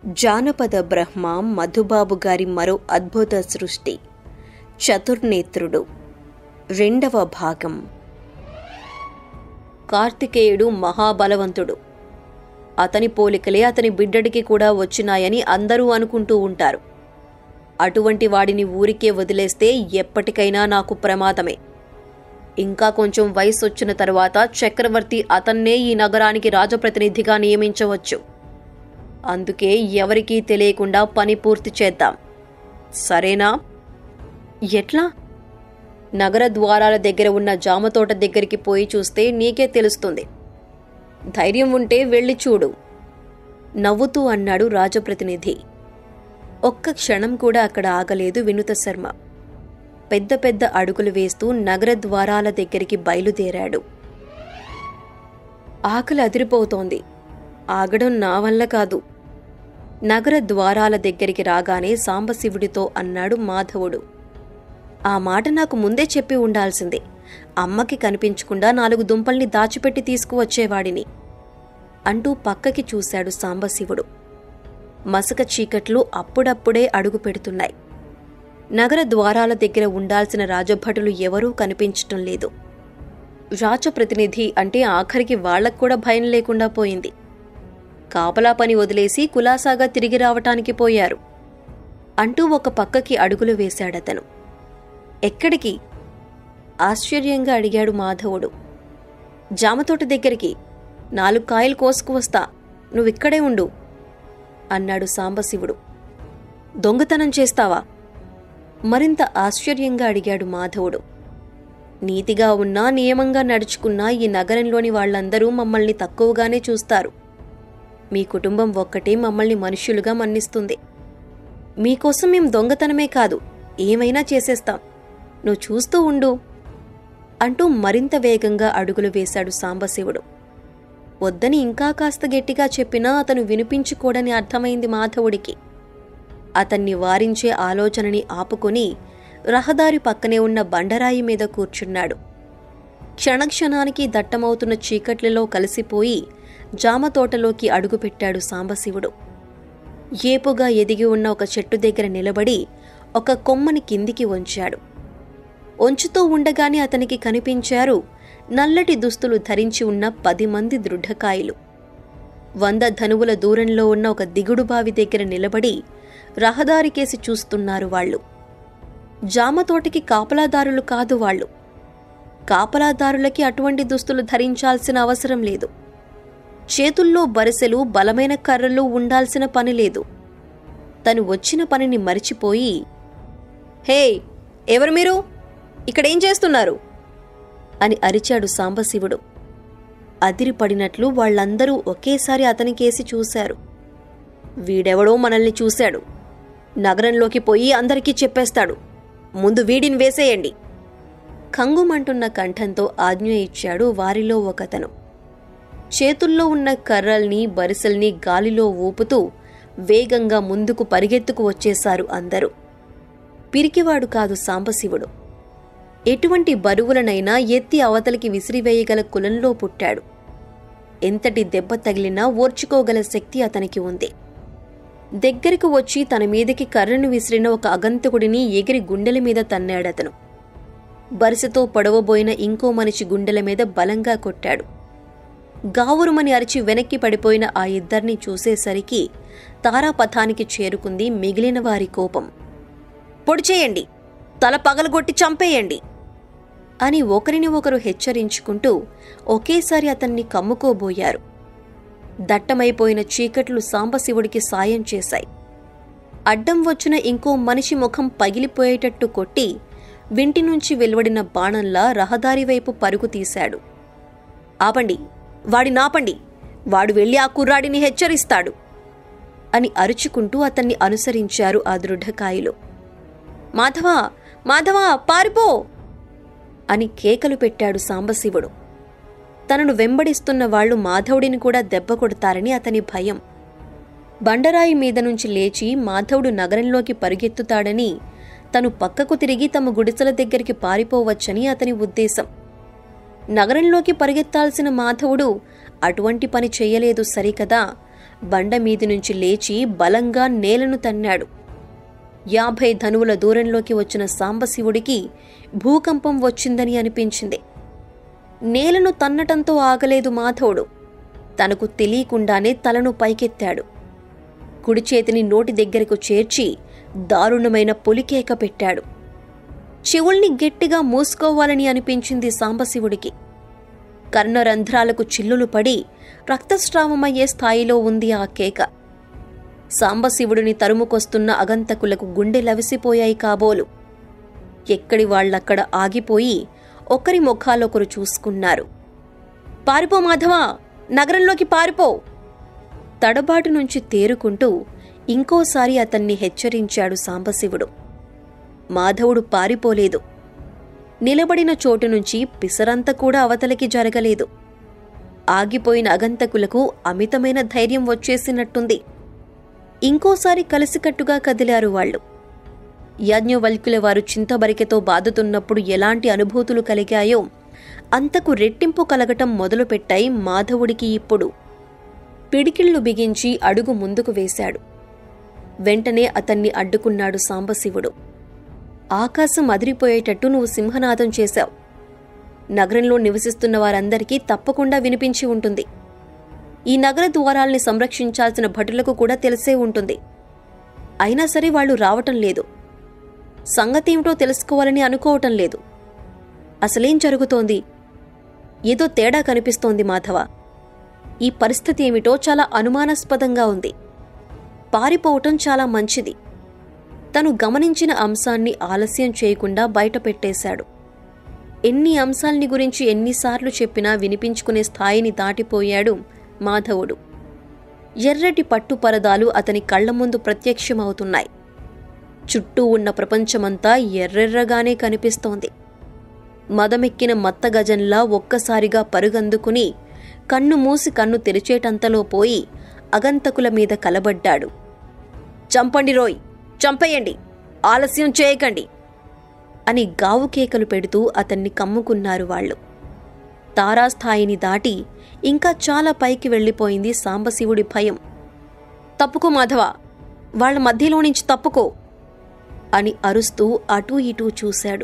జానపద బ్రహ్మ మధుబాబు గారి మరో అద్భుత సృష్టి చతుర్నేత్రుడు రెండవ భాగం కార్తికేయుడు మహాబలవంతుడు అతని పోలికలే అతని బిడ్డడికి కూడా వచ్చినాయని అందరూ అనుకుంటూ ఉంటారు అటువంటి వాడిని ఊరికే వదిలేస్తే ఎప్పటికైనా నాకు ప్రమాదమే ఇంకా కొంచెం వయసు వచ్చిన తరువాత చక్రవర్తి అతన్నే ఈ నగరానికి రాజప్రతినిధిగా నియమించవచ్చు అందుకే ఎవరికీ తెలియకుండా పని పూర్తి చేద్దాం సరేనా ఎట్లా నగర ద్వారాల దగ్గర ఉన్న జామ తోట దగ్గరికి పోయి చూస్తే నీకే తెలుస్తుంది ధైర్యం ఉంటే వెళ్ళి చూడు నవ్వుతూ అన్నాడు రాజప్రతినిధి ఒక్క క్షణం కూడా అక్కడ ఆగలేదు వినుత శర్మ పెద్ద పెద్ద అడుగులు వేస్తూ నగర ద్వారాల దగ్గరికి బయలుదేరాడు ఆకలి అదిరిపోతోంది ఆగడం నా వల్ల కాదు నగర ద్వారాల దగ్గరికి రాగానే సాంబశివుడితో అన్నాడు మాధవుడు ఆ మాట నాకు ముందే చెప్పి ఉండాల్సిందే అమ్మకి కనిపించకుండా నాలుగు దుంపల్ని దాచిపెట్టి తీసుకువచ్చేవాడిని అంటూ పక్కకి చూశాడు సాంబశివుడు మసక చీకట్లు అప్పుడప్పుడే అడుగు పెడుతున్నాయి నగర ద్వారాల దగ్గర ఉండాల్సిన రాజభటులు ఎవరూ కనిపించటం లేదు రాజప్రతినిధి అంటే ఆఖరికి వాళ్లకు కూడా భయం లేకుండా పోయింది కాపలా పని వదిలేసి కులాసాగా తిరిగి రావటానికి పోయారు అంటూ ఒక పక్కకి అడుగులు వేశాడతను ఎక్కడికి ఆశ్చర్యంగా అడిగాడు మాధవుడు జామతోట దగ్గరికి నాలుగు కాయలు కోసుకు వస్తా నువ్విక్కడే ఉండు అన్నాడు సాంబశివుడు దొంగతనం చేస్తావా మరింత ఆశ్చర్యంగా అడిగాడు మాధవుడు నీతిగా ఉన్నా నియమంగా నడుచుకున్నా ఈ నగరంలోని వాళ్ళందరూ మమ్మల్ని తక్కువగానే చూస్తారు మీ కుటుంబం ఒక్కటే మమ్మల్ని మనుష్యులుగా మన్నిస్తుంది మీకోసం మేం దొంగతనమే కాదు ఏమైనా చేసేస్తాం నువ్వు చూస్తూ ఉండు అంటూ మరింత వేగంగా అడుగులు వేశాడు సాంబశివుడు వద్దని ఇంకా కాస్త గట్టిగా చెప్పినా అతను వినిపించుకోడని అర్థమైంది మాధవుడికి అతన్ని వారించే ఆలోచనని ఆపుకొని రహదారి పక్కనే ఉన్న బండరాయి మీద కూర్చున్నాడు క్షణక్షణానికి దట్టమవుతున్న చీకట్లలో కలిసిపోయి జామ తోటలోకి అడుగుపెట్టాడు సాంబశివుడు ఏపుగా ఎదిగి ఉన్న ఒక చెట్టు దగ్గర నిలబడి ఒక కొమ్మని కిందికి వంచాడు వంచుతూ ఉండగానే అతనికి కనిపించారు నల్లటి దుస్తులు ధరించి ఉన్న పది మంది దృఢకాయలు వంద ధనువుల దూరంలో ఉన్న ఒక దిగుడు బావి దగ్గర నిలబడి రహదారికేసి చూస్తున్నారు వాళ్ళు జామతోటకి కాపలాదారులు కాదు వాళ్ళు కాపలాదారులకి అటువంటి దుస్తులు ధరించాల్సిన అవసరం లేదు చేతుల్లో బరిసెలు బలమైన కర్రలు ఉండాల్సిన పని లేదు తను వచ్చిన పనిని మరిచిపోయి హే ఎవరు మీరు ఇక్కడేం చేస్తున్నారు అని అరిచాడు సాంబశివుడు అదిరిపడినట్లు వాళ్ళందరూ ఒకేసారి అతనికేసి చూశారు వీడెవడో మనల్ని చూశాడు నగరంలోకి పోయి అందరికీ చెప్పేస్తాడు ముందు వీడిని వేసేయండి కంగుమంటున్న కంఠంతో ఆజ్ఞ ఇచ్చాడు వారిలో ఒకతను చేతుల్లో ఉన్న కర్రల్ని బరిసెల్ని గాలిలో ఊపుతూ వేగంగా ముందుకు పరిగెత్తుకు వచ్చేశారు అందరూ పిరికివాడు కాదు సాంబశివుడు ఎటువంటి బరువులనైనా ఎత్తి అవతలికి విసిరివేయగల కులంలో పుట్టాడు ఎంతటి దెబ్బ తగిలినా ఓర్చుకోగల శక్తి అతనికి ఉంది దగ్గరకు వచ్చి తన మీదకి కర్రను విసిరిన ఒక అగంతకుడిని ఎగిరి గుండెల మీద తన్నాడతను బరిసెతో పొడవబోయిన ఇంకో మనిషి గుండెల మీద బలంగా కొట్టాడు గావురుమని అరిచి వెనక్కి పడిపోయిన ఆ ఇద్దరిని చూసేసరికి తారాపథానికి చేరుకుంది మిగిలిన వారి కోపం పొడిచేయండి తల పగలగొట్టి చంపేయండి అని ఒకరిని ఒకరు హెచ్చరించుకుంటూ ఒకేసారి అతన్ని కమ్ముకోబోయారు దట్టమైపోయిన చీకట్లు సాంబశివుడికి సాయం చేశాయి అడ్డం వచ్చిన ఇంకో మనిషి ముఖం పగిలిపోయేటట్టు కొట్టి వింటి నుంచి వెలువడిన బాణంలా రహదారి వైపు పరుగు తీశాడు ఆపండి వాడి నాపండి వాడు వెళ్ళి ఆ కుర్రాడిని హెచ్చరిస్తాడు అని అరుచుకుంటూ అతన్ని అనుసరించారు ఆ దృఢకాయలు మాధవా మాధవా పారిపో అని కేకలు పెట్టాడు సాంబశివుడు తనను వెంబడిస్తున్న వాళ్లు మాధవుడిని కూడా దెబ్బ కొడతారని అతని భయం బండరాయి మీద నుంచి లేచి మాధవుడు నగరంలోకి పరిగెత్తుతాడని తను పక్కకు తిరిగి తమ గుడిసెల దగ్గరికి పారిపోవచ్చని అతని ఉద్దేశం నగరంలోకి పరిగెత్తాల్సిన మాధవుడు అటువంటి పని చెయ్యలేదు సరికదా బండ మీది నుంచి లేచి బలంగా నేలను తన్నాడు యాభై ధనువుల దూరంలోకి వచ్చిన సాంబశివుడికి భూకంపం వచ్చిందని అనిపించింది నేలను తన్నటంతో ఆగలేదు మాధవుడు తనకు తెలియకుండానే తలను పైకెత్తాడు కుడి చేతిని నోటి దగ్గరకు చేర్చి దారుణమైన పులికేక పెట్టాడు చెవుల్ని గట్టిగా మూసుకోవాలని అనిపించింది సాంబశివుడికి కర్ణరంధ్రాలకు చిల్లులు పడి రక్తస్రావమయ్యే స్థాయిలో ఉంది ఆ కేక సాంబశివుడిని తరుముకొస్తున్న అగంతకులకు గుండె లవిసిపోయాయి కాబోలు ఎక్కడి వాళ్ళక్కడ ఆగిపోయి ఒకరి ముఖాలొకరు చూసుకున్నారు పారిపో మాధవా నగరంలోకి పారిపో తడబాటు నుంచి తేరుకుంటూ ఇంకోసారి అతన్ని హెచ్చరించాడు సాంబశివుడు మాధవుడు పారిపోలేదు నిలబడిన చోటు నుంచి పిసరంత కూడా అవతలికి జరగలేదు ఆగిపోయిన అగంతకులకు అమితమైన ధైర్యం వచ్చేసినట్టుంది ఇంకోసారి కలిసికట్టుగా కదిలారు వాళ్ళు యాజ్ఞవల్కుల వారు చింతబరికెతో బాదుతున్నప్పుడు ఎలాంటి అనుభూతులు కలిగాయో అంతకు రెట్టింపు కలగటం మొదలుపెట్టాయి మాధవుడికి ఇప్పుడు పిడికిళ్లు బిగించి అడుగు ముందుకు వేశాడు వెంటనే అతన్ని అడ్డుకున్నాడు సాంబశివుడు ఆకాశం అదిరిపోయేటట్టు నువ్వు సింహనాదం చేశావు నగరంలో నివసిస్తున్న వారందరికీ తప్పకుండా వినిపించి ఉంటుంది ఈ నగర ద్వారాల్ని సంరక్షించాల్సిన భటులకు కూడా తెలిసే ఉంటుంది అయినా సరే వాళ్ళు రావటం లేదు సంగతేమిటో తెలుసుకోవాలని అనుకోవటం లేదు అసలేం జరుగుతోంది ఏదో తేడా కనిపిస్తోంది మాధవ ఈ పరిస్థితి ఏమిటో చాలా అనుమానాస్పదంగా ఉంది పారిపోవటం చాలా మంచిది తను గమనించిన అంశాన్ని ఆలస్యం చేయకుండా బయటపెట్టేశాడు ఎన్ని అంశాల్ని గురించి ఎన్నిసార్లు చెప్పినా వినిపించుకునే స్థాయిని దాటిపోయాడు మాధవుడు ఎర్రటి పట్టు పరదాలు అతని కళ్ల ముందు ప్రత్యక్షమవుతున్నాయి చుట్టూ ఉన్న ప్రపంచమంతా ఎర్రెర్రగానే కనిపిస్తోంది మదమెక్కిన మత్తగజంలా ఒక్కసారిగా పరుగందుకుని కన్ను మూసి కన్ను తెరిచేటంతలో పోయి అగంతకుల మీద కలబడ్డాడు చంపండి రోయ్ చంపేయండి ఆలస్యం చేయకండి అని గావు కేకలు పెడుతూ అతన్ని కమ్ముకున్నారు వాళ్ళు తారాస్థాయిని దాటి ఇంకా చాలా పైకి వెళ్ళిపోయింది సాంబశివుడి భయం తప్పుకో మాధవ వాళ్ళ మధ్యలో నుంచి తప్పుకో అని అరుస్తూ అటూ ఇటూ చూశాడు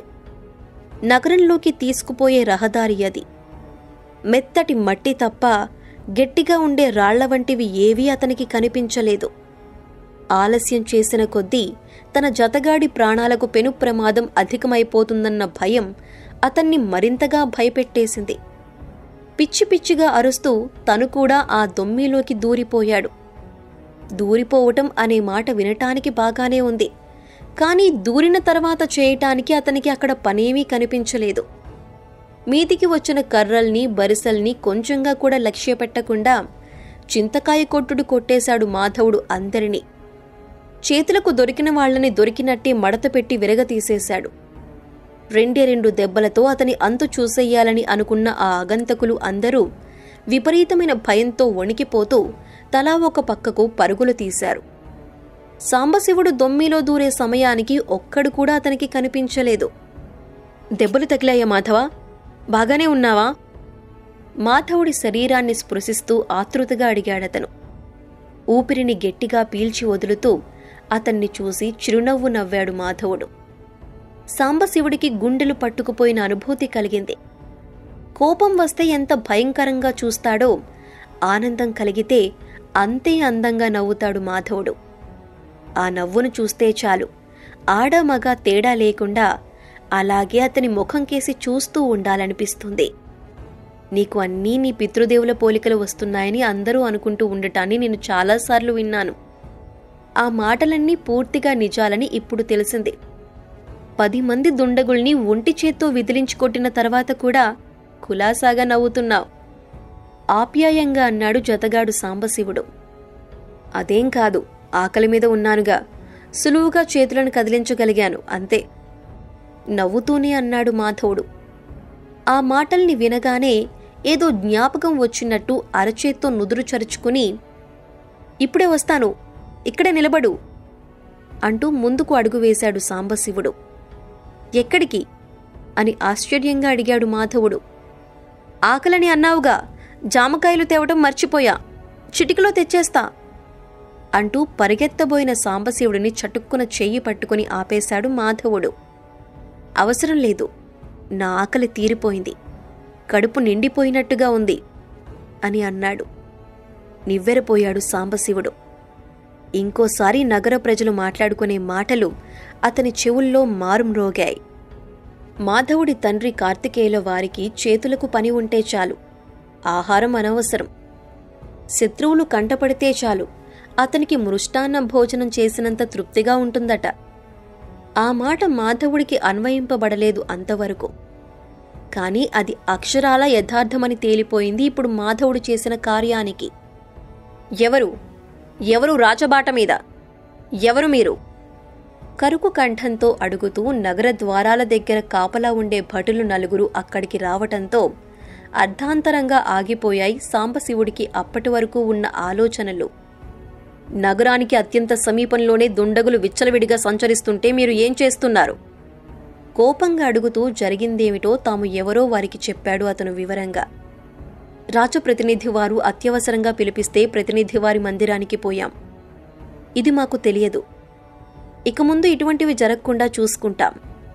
నగరంలోకి తీసుకుపోయే రహదారి అది మెత్తటి మట్టి తప్ప గట్టిగా ఉండే రాళ్ల వంటివి ఏవీ అతనికి కనిపించలేదు ఆలస్యం చేసిన కొద్దీ తన జతగాడి ప్రాణాలకు పెను ప్రమాదం అధికమైపోతుందన్న భయం అతన్ని మరింతగా భయపెట్టేసింది పిచ్చి పిచ్చిగా అరుస్తూ తను కూడా ఆ దొమ్మిలోకి దూరిపోయాడు దూరిపోవటం అనే మాట వినటానికి బాగానే ఉంది కానీ దూరిన తర్వాత చేయటానికి అతనికి అక్కడ పనేమీ కనిపించలేదు మీదికి వచ్చిన కర్రల్ని బరిసల్ని కొంచెంగా కూడా లక్ష్య పెట్టకుండా చింతకాయ కొట్టుడు కొట్టేశాడు మాధవుడు అందరినీ చేతులకు దొరికిన వాళ్ళని దొరికినట్టే మడత పెట్టి విరగతీసేశాడు రెండే రెండు దెబ్బలతో అతని అంతు చూసెయ్యాలని అనుకున్న ఆ అగంతకులు అందరూ విపరీతమైన భయంతో వణికిపోతూ తలా ఒక పక్కకు పరుగులు తీశారు సాంబశివుడు దొమ్మిలో దూరే సమయానికి ఒక్కడు కూడా అతనికి కనిపించలేదు దెబ్బలు తగిలాయా మాధవ బాగానే ఉన్నావా మాధవుడి శరీరాన్ని స్పృశిస్తూ ఆతృతగా అడిగాడతను ఊపిరిని గట్టిగా పీల్చి వదులుతూ అతన్ని చూసి చిరునవ్వు నవ్వాడు మాధవుడు సాంబశివుడికి గుండెలు పట్టుకుపోయిన అనుభూతి కలిగింది కోపం వస్తే ఎంత భయంకరంగా చూస్తాడో ఆనందం కలిగితే అంతే అందంగా నవ్వుతాడు మాధవుడు ఆ నవ్వును చూస్తే చాలు ఆడ మగ తేడా లేకుండా అలాగే అతని ముఖం కేసి చూస్తూ ఉండాలనిపిస్తుంది నీకు అన్నీ నీ పితృదేవుల పోలికలు వస్తున్నాయని అందరూ అనుకుంటూ ఉండటాన్ని నేను చాలాసార్లు విన్నాను ఆ మాటలన్నీ పూర్తిగా నిజాలని ఇప్పుడు తెలిసింది పది మంది దుండగుల్ని ఒంటి చేత్తో విదిలించుకొట్టిన తర్వాత కూడా కులాసాగా నవ్వుతున్నావు ఆప్యాయంగా అన్నాడు జతగాడు సాంబశివుడు అదేం కాదు ఆకలి మీద ఉన్నానుగా సులువుగా చేతులను కదిలించగలిగాను అంతే నవ్వుతూనే అన్నాడు మాధవుడు ఆ మాటల్ని వినగానే ఏదో జ్ఞాపకం వచ్చినట్టు అరచేత్తో నుదురు చరుచుకుని ఇప్పుడే వస్తాను ఇక్కడే నిలబడు అంటూ ముందుకు అడుగు వేశాడు సాంబశివుడు ఎక్కడికి అని ఆశ్చర్యంగా అడిగాడు మాధవుడు ఆకలని అన్నావుగా జామకాయలు తేవటం మర్చిపోయా చిటికలో తెచ్చేస్తా అంటూ పరిగెత్తబోయిన సాంబశివుడిని చటుక్కున చెయ్యి పట్టుకుని ఆపేశాడు మాధవుడు అవసరం లేదు నా ఆకలి తీరిపోయింది కడుపు నిండిపోయినట్టుగా ఉంది అని అన్నాడు నివ్వెరపోయాడు సాంబశివుడు ఇంకోసారి నగర ప్రజలు మాట్లాడుకునే మాటలు అతని చెవుల్లో మారుమ్రోగాయి మాధవుడి తండ్రి కార్తికేయుల వారికి చేతులకు పని ఉంటే చాలు ఆహారం అనవసరం శత్రువులు కంటపడితే చాలు అతనికి మృష్టాన్నం భోజనం చేసినంత తృప్తిగా ఉంటుందట ఆ మాట మాధవుడికి అన్వయింపబడలేదు అంతవరకు కాని అది అక్షరాల యథార్థమని తేలిపోయింది ఇప్పుడు మాధవుడు చేసిన కార్యానికి ఎవరు ఎవరు రాచబాట మీద ఎవరు మీరు కరుకు కంఠంతో అడుగుతూ నగర ద్వారాల దగ్గర కాపలా ఉండే భటులు నలుగురు అక్కడికి రావటంతో అర్ధాంతరంగా ఆగిపోయాయి సాంబశివుడికి అప్పటి వరకు ఉన్న ఆలోచనలు నగరానికి అత్యంత సమీపంలోనే దుండగులు విచ్చలవిడిగా సంచరిస్తుంటే మీరు ఏం చేస్తున్నారు కోపంగా అడుగుతూ జరిగిందేమిటో తాము ఎవరో వారికి చెప్పాడు అతను వివరంగా రాజప్రతినిధి వారు అత్యవసరంగా పిలిపిస్తే ప్రతినిధి వారి మందిరానికి పోయాం ఇది మాకు తెలియదు ఇక ముందు ఇటువంటివి జరగకుండా చూసుకుంటాం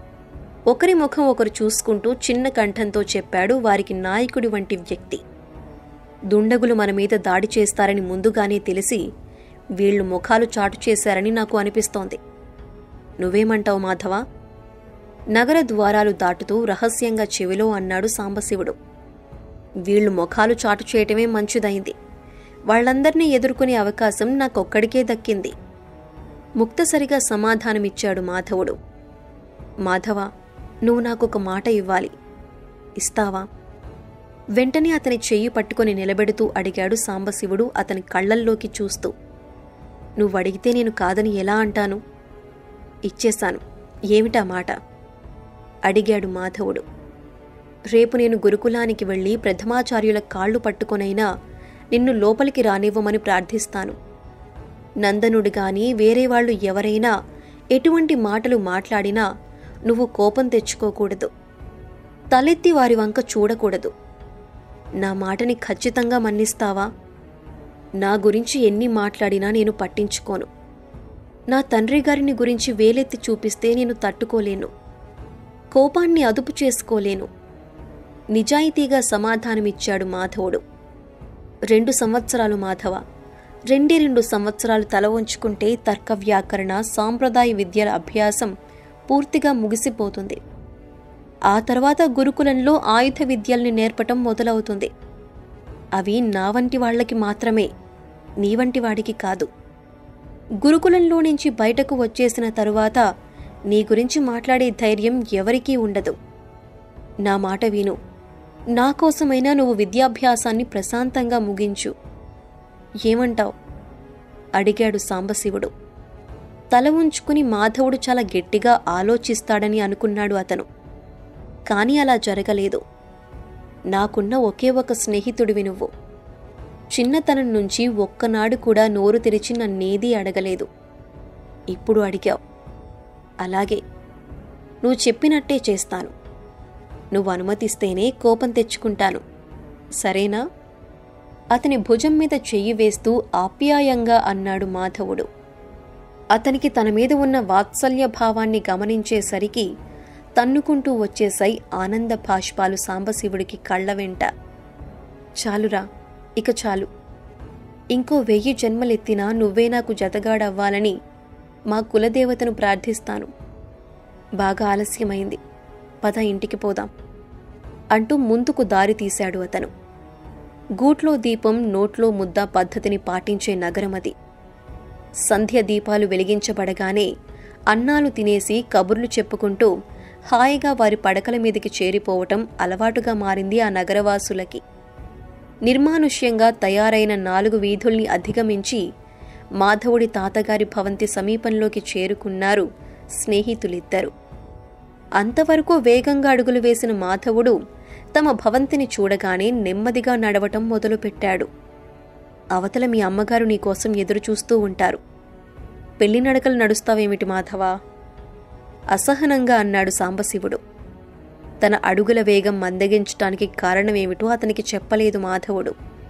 ఒకరి ముఖం ఒకరు చూసుకుంటూ చిన్న కంఠంతో చెప్పాడు వారికి నాయకుడి వంటి వ్యక్తి దుండగులు మన మీద దాడి చేస్తారని ముందుగానే తెలిసి వీళ్లు ముఖాలు చాటు చేశారని నాకు అనిపిస్తోంది నువ్వేమంటావు మాధవ నగర ద్వారాలు దాటుతూ రహస్యంగా చెవిలో అన్నాడు సాంబశివుడు వీళ్లు ముఖాలు చాటు చేయటమే మంచిదైంది వాళ్లందర్నీ ఎదుర్కొనే అవకాశం నాకొక్కడికే దక్కింది ముక్తసరిగా సమాధానమిచ్చాడు మాధవుడు మాధవ నువ్వు నాకొక మాట ఇవ్వాలి ఇస్తావా వెంటనే అతని చెయ్యి పట్టుకొని నిలబెడుతూ అడిగాడు సాంబశివుడు అతని కళ్ళల్లోకి చూస్తూ నువ్వడిగితే నేను కాదని ఎలా అంటాను ఇచ్చేశాను ఏమిటా మాట అడిగాడు మాధవుడు రేపు నేను గురుకులానికి వెళ్ళి ప్రథమాచార్యుల కాళ్ళు పట్టుకొనైనా నిన్ను లోపలికి రానివ్వమని ప్రార్థిస్తాను నందనుడు గాని వేరే వాళ్ళు ఎవరైనా ఎటువంటి మాటలు మాట్లాడినా నువ్వు కోపం తెచ్చుకోకూడదు తలెత్తి వారి వంక చూడకూడదు నా మాటని ఖచ్చితంగా మన్నిస్తావా నా గురించి ఎన్ని మాట్లాడినా నేను పట్టించుకోను నా తండ్రి గారిని గురించి వేలెత్తి చూపిస్తే నేను తట్టుకోలేను కోపాన్ని అదుపు చేసుకోలేను నిజాయితీగా సమాధానమిచ్చాడు మాధవుడు రెండు సంవత్సరాలు మాధవ రెండే రెండు సంవత్సరాలు తల వంచుకుంటే తర్క వ్యాకరణ సాంప్రదాయ విద్యల అభ్యాసం పూర్తిగా ముగిసిపోతుంది ఆ తర్వాత గురుకులంలో ఆయుధ విద్యల్ని నేర్పటం మొదలవుతుంది అవి నా వంటి వాళ్ళకి మాత్రమే నీ వంటి వాడికి కాదు గురుకులంలో నుంచి బయటకు వచ్చేసిన తరువాత నీ గురించి మాట్లాడే ధైర్యం ఎవరికీ ఉండదు నా మాట విను నా కోసమైనా నువ్వు విద్యాభ్యాసాన్ని ప్రశాంతంగా ముగించు ఏమంటావ్ అడిగాడు సాంబశివుడు తల ఉంచుకుని మాధవుడు చాలా గట్టిగా ఆలోచిస్తాడని అనుకున్నాడు అతను కాని అలా జరగలేదు నాకున్న ఒకే ఒక స్నేహితుడివి నువ్వు చిన్నతనం నుంచి ఒక్కనాడు కూడా నోరు తెరిచి నన్నేదీ అడగలేదు ఇప్పుడు అడిగావు అలాగే నువ్వు చెప్పినట్టే చేస్తాను నువ్వు అనుమతిస్తేనే కోపం తెచ్చుకుంటాను సరేనా అతని భుజం మీద చెయ్యి వేస్తూ ఆప్యాయంగా అన్నాడు మాధవుడు అతనికి తన మీద ఉన్న వాత్సల్య భావాన్ని గమనించేసరికి తన్నుకుంటూ వచ్చేశాయి ఆనంద భాష్పాలు సాంబశివుడికి కళ్ళ వెంట చాలురా ఇక చాలు ఇంకో వెయ్యి జన్మలెత్తినా నువ్వే నాకు జతగాడవ్వాలని మా కులదేవతను ప్రార్థిస్తాను బాగా ఆలస్యమైంది పద ఇంటికి పోదాం అంటూ ముందుకు దారి తీశాడు అతను గూట్లో దీపం నోట్లో ముద్ద పద్ధతిని పాటించే నగరమది సంధ్య దీపాలు వెలిగించబడగానే అన్నాలు తినేసి కబుర్లు చెప్పుకుంటూ హాయిగా వారి పడకల మీదకి చేరిపోవటం అలవాటుగా మారింది ఆ నగరవాసులకి నిర్మానుష్యంగా తయారైన నాలుగు వీధుల్ని అధిగమించి మాధవుడి తాతగారి భవంతి సమీపంలోకి చేరుకున్నారు స్నేహితులిద్దరు అంతవరకు వేగంగా అడుగులు వేసిన మాధవుడు తమ భవంతిని చూడగానే నెమ్మదిగా నడవటం మొదలుపెట్టాడు అవతల మీ అమ్మగారు నీకోసం ఎదురుచూస్తూ ఉంటారు పెళ్లి నడకలు నడుస్తావేమిటి మాధవా అసహనంగా అన్నాడు సాంబశివుడు తన అడుగుల వేగం మందగించటానికి కారణమేమిటో అతనికి చెప్పలేదు మాధవుడు